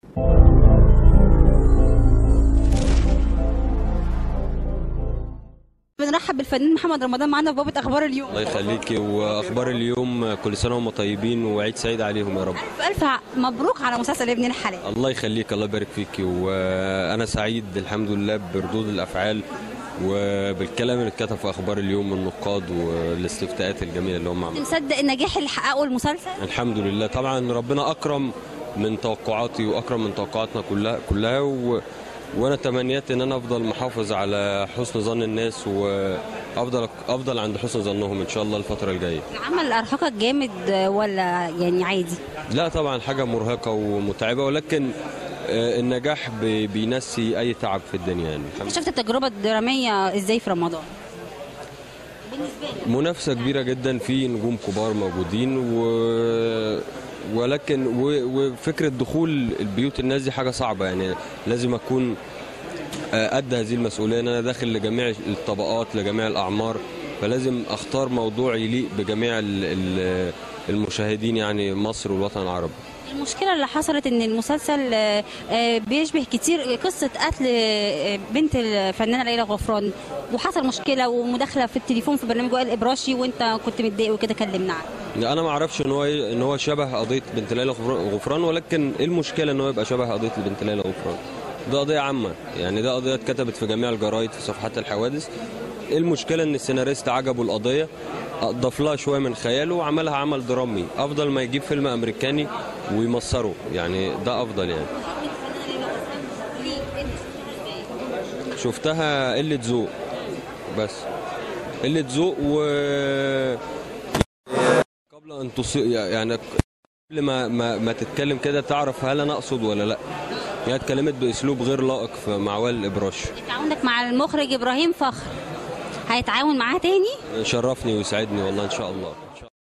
بنرحب بالفنان محمد رمضان معانا في بابة اخبار اليوم الله يخليكي واخبار اليوم كل سنه وهم طيبين وعيد سعيد عليهم يا رب الف الف ع- مبروك على مسلسل ابن الحلال الله يخليك الله يبارك فيكي وانا سعيد الحمد لله بردود الافعال وبالكلام اللي اتكتب في اخبار اليوم النقاد والاستفتاءات الجميله اللي هم عملوها مصدق النجاح اللي حققه المسلسل الحمد لله طبعا ربنا اكرم من توقعاتي واكرم من توقعاتنا كلها كلها و... وانا تمنيت ان انا افضل محافظ على حسن ظن الناس وافضل افضل عند حسن ظنهم ان شاء الله الفتره الجايه العمل ارهقك جامد ولا يعني عادي لا طبعا حاجة مرهقة ومتعبة ولكن آه، النجاح بي- بينسي أي تعب في الدنيا يعني انت شفت التجربة الدرامية ازاي في رمضان بالنسبة لي منافسة كبيرة جدا في نجوم كبار موجودين و... ولكن و... وفكرة دخول البيوت الناس دي حاجة صعبة يعني لازم أكون آه، قد هذه المسؤولية إن أنا داخل لجميع الطبقات لجميع الأعمار فلازم أختار موضوع يليق بجميع ال- ال- المشاهدين يعني مصر والوطن العربي المشكلة اللي حصلت ان المسلسل آه، آه، بيشبه كتير قصة قتل آه، بنت الفنانة ليلى غفران وحصل مشكلة ومداخلة في التليفون في برنامج وائل ابراشي وانت كنت متضايق وكده كلمنا عنه انا ما اعرفش ان هو ان هو شبه قضيه بنت ليلى غفر- غفران ولكن ايه المشكله ان هو يبقى شبه قضيه بنت ليلى غفران ده قضيه عامه يعني ده قضيه اتكتبت في جميع الجرايد في صفحات الحوادث ايه المشكله ان السيناريست عجبه القضيه اضاف لها شويه من خياله وعملها عمل درامي افضل ما يجيب فيلم امريكاني ويمصره يعني ده افضل يعني شفتها قله ذوق بس قله ذوق و قبل ان تصيب يعني قبل ما ما, ما تتكلم كده تعرف هل انا اقصد ولا لا هي اتكلمت باسلوب غير لائق في مع وائل الابراش تعاونك مع المخرج ابراهيم فخر هيتعاون معاه تاني شرفني ويسعدني والله ان شاء الله